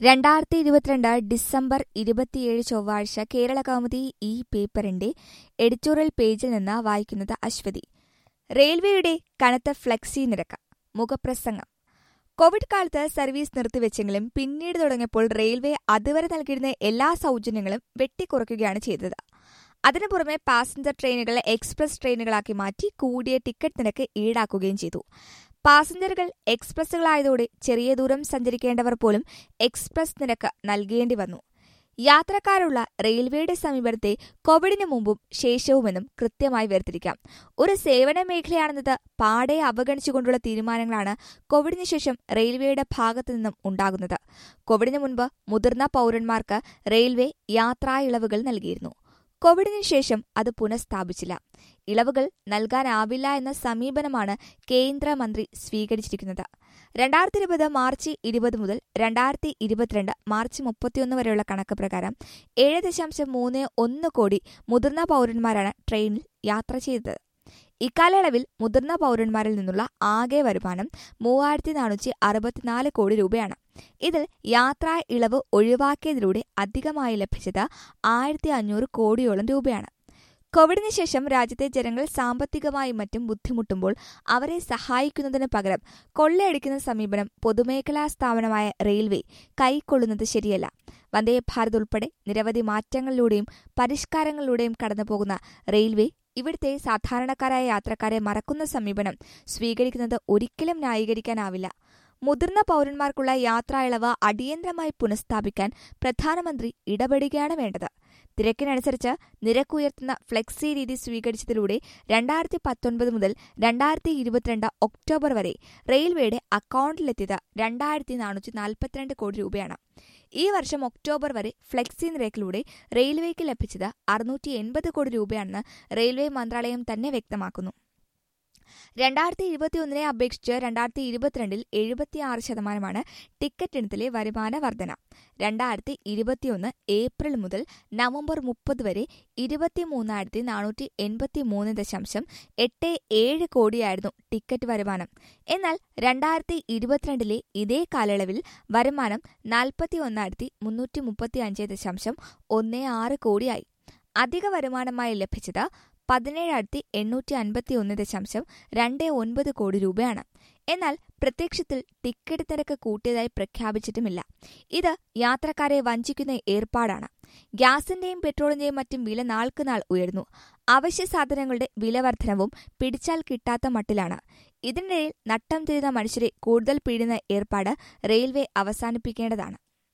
രണ്ടായിരത്തി ഇരുപത്തിരണ്ട് ഡിസംബർ ഇരുപത്തിയേഴ് ചൊവ്വാഴ്ച കേരള കൗമുദി ഈ പേപ്പറിന്റെ എഡിറ്റോറിയൽ പേജിൽ നിന്ന് വായിക്കുന്നത് അശ്വതി റെയിൽവേയുടെ കനത്ത ഫ്ലെക്സി നിരക്ക് മുഖപ്രസംഗം കോവിഡ് കാലത്ത് സർവീസ് നിർത്തിവെച്ചെങ്കിലും പിന്നീട് തുടങ്ങിയപ്പോൾ റെയിൽവേ അതുവരെ നൽകിയിരുന്ന എല്ലാ സൗജന്യങ്ങളും വെട്ടിക്കുറയ്ക്കുകയാണ് ചെയ്തത് അതിനു പുറമെ പാസഞ്ചർ ട്രെയിനുകൾ എക്സ്പ്രസ് ട്രെയിനുകളാക്കി മാറ്റി കൂടിയ ടിക്കറ്റ് നിരക്ക് ഈടാക്കുകയും ചെയ്തു പാസഞ്ചറുകൾ എക്സ്പ്രസുകളായതോടെ ചെറിയ ദൂരം സഞ്ചരിക്കേണ്ടവർ പോലും എക്സ്പ്രസ് നിരക്ക് നൽകേണ്ടി വന്നു യാത്രക്കാരുള്ള റെയിൽവേയുടെ സമീപനത്തെ കോവിഡിന് മുമ്പും ശേഷവുമെന്നും കൃത്യമായി വേർതിരിക്കാം ഒരു സേവന മേഖലയാണെന്നത് പാടെ അവഗണിച്ചുകൊണ്ടുള്ള തീരുമാനങ്ങളാണ് കോവിഡിന് ശേഷം റെയിൽവേയുടെ ഭാഗത്തു നിന്നും ഉണ്ടാകുന്നത് കോവിഡിന് മുൻപ് മുതിർന്ന പൌരന്മാർക്ക് റെയിൽവേ യാത്രാ ഇളവുകൾ നൽകിയിരുന്നു കോവിഡിന് ശേഷം അത് പുനഃസ്ഥാപിച്ചില്ല ഇളവുകൾ നൽകാനാവില്ല എന്ന സമീപനമാണ് കേന്ദ്രമന്ത്രി സ്വീകരിച്ചിരിക്കുന്നത് രണ്ടായിരത്തി ഇരുപത് മാർച്ച് ഇരുപത് മുതൽ രണ്ടായിരത്തി ഇരുപത്തിരണ്ട് മാർച്ച് മുപ്പത്തിയൊന്ന് വരെയുള്ള കണക്ക് പ്രകാരം ഏഴ് ദശാംശം മൂന്ന് ഒന്ന് കോടി മുതിർന്ന പൌരന്മാരാണ് ട്രെയിനിൽ യാത്ര ചെയ്തത് ഇക്കാലയളവിൽ മുതിർന്ന പൌരന്മാരിൽ നിന്നുള്ള ആകെ വരുമാനം മൂവായിരത്തി നാനൂറ്റി അറുപത്തിനാല് കോടി രൂപയാണ് ഇതിൽ യാത്രാ ഇളവ് ഒഴിവാക്കിയതിലൂടെ അധികമായി ലഭിച്ചത് ആയിരത്തി അഞ്ഞൂറ് കോടിയോളം രൂപയാണ് കോവിഡിന് ശേഷം രാജ്യത്തെ ജനങ്ങൾ സാമ്പത്തികമായും മറ്റും ബുദ്ധിമുട്ടുമ്പോൾ അവരെ സഹായിക്കുന്നതിന് പകരം കൊള്ളയടിക്കുന്ന സമീപനം പൊതുമേഖലാ സ്ഥാപനമായ റെയിൽവേ കൈക്കൊള്ളുന്നത് ശരിയല്ല വന്ദേ ഭാരത് ഉൾപ്പെടെ നിരവധി മാറ്റങ്ങളിലൂടെയും പരിഷ്കാരങ്ങളിലൂടെയും കടന്നുപോകുന്ന റെയിൽവേ ഇവിടുത്തെ സാധാരണക്കാരായ യാത്രക്കാരെ മറക്കുന്ന സമീപനം സ്വീകരിക്കുന്നത് ഒരിക്കലും ന്യായീകരിക്കാനാവില്ല മുതിർന്ന പൌരന്മാർക്കുള്ള യാത്രാ ഇളവ് അടിയന്തരമായി പുനഃസ്ഥാപിക്കാൻ പ്രധാനമന്ത്രി ഇടപെടുകയാണ് വേണ്ടത് തിരക്കിനനുസരിച്ച് നിരക്കുയർത്തുന്ന ഫ്ലെക്സി രീതി സ്വീകരിച്ചതിലൂടെ രണ്ടായിരത്തി പത്തൊൻപത് മുതൽ രണ്ടായിരത്തി ഇരുപത്തിരണ്ട് ഒക്ടോബർ വരെ റെയിൽവേയുടെ അക്കൗണ്ടിലെത്തിയത് രണ്ടായിരത്തി നാനൂറ്റി നാൽപ്പത്തിരണ്ട് കോടി രൂപയാണ് ഈ വർഷം ഒക്ടോബർ വരെ ഫ്ലെക്സി നിരക്കിലൂടെ റെയിൽവേക്ക് ലഭിച്ചത് അറുന്നൂറ്റി എൺപത് കോടി രൂപയാണെന്ന് റെയിൽവേ മന്ത്രാലയം തന്നെ വ്യക്തമാക്കുന്നു രണ്ടായിരത്തി ഇരുപത്തിയൊന്നിനെ അപേക്ഷിച്ച് രണ്ടായിരത്തി ഇരുപത്തിരണ്ടിൽ എഴുപത്തിയാറ് ശതമാനമാണ് ടിക്കറ്റ് ഇനത്തിലെ വരുമാന വർധന രണ്ടായിരത്തി ഇരുപത്തിയൊന്ന് ഏപ്രിൽ മുതൽ നവംബർ മുപ്പത് വരെ ഇരുപത്തിമൂന്നായിരത്തി നാനൂറ്റി എൺപത്തി മൂന്ന് ദശാംശം എട്ട് ഏഴ് കോടിയായിരുന്നു ടിക്കറ്റ് വരുമാനം എന്നാൽ രണ്ടായിരത്തി ഇരുപത്തിരണ്ടിലെ ഇതേ കാലയളവിൽ വരുമാനം നാൽപ്പത്തി ഒന്നായിരത്തി മുന്നൂറ്റി മുപ്പത്തി അഞ്ച് ദശാംശം ഒന്ന് ആറ് കോടിയായി അധിക വരുമാനമായി ലഭിച്ചത് പതിനേഴായിരത്തി എണ്ണൂറ്റി അൻപത്തി ഒന്ന് ദശാംശം രണ്ട് ഒൻപത് കോടി രൂപയാണ് എന്നാൽ പ്രത്യക്ഷത്തിൽ ടിക്കറ്റ് നിരക്ക് കൂട്ടിയതായി പ്രഖ്യാപിച്ചിട്ടുമില്ല ഇത് യാത്രക്കാരെ വഞ്ചിക്കുന്ന ഏർപ്പാടാണ് ഗ്യാസിന്റെയും പെട്രോളിന്റെയും മറ്റും വില നാൾക്കുനാൾ ഉയർന്നു അവശ്യ സാധനങ്ങളുടെ വിലവർദ്ധനവും പിടിച്ചാൽ കിട്ടാത്ത മട്ടിലാണ് ഇതിനിടയിൽ നട്ടം തിരിയുന്ന മനുഷ്യരെ കൂടുതൽ പിഴിയുന്ന ഏർപ്പാട് റെയിൽവേ അവസാനിപ്പിക്കേണ്ടതാണ്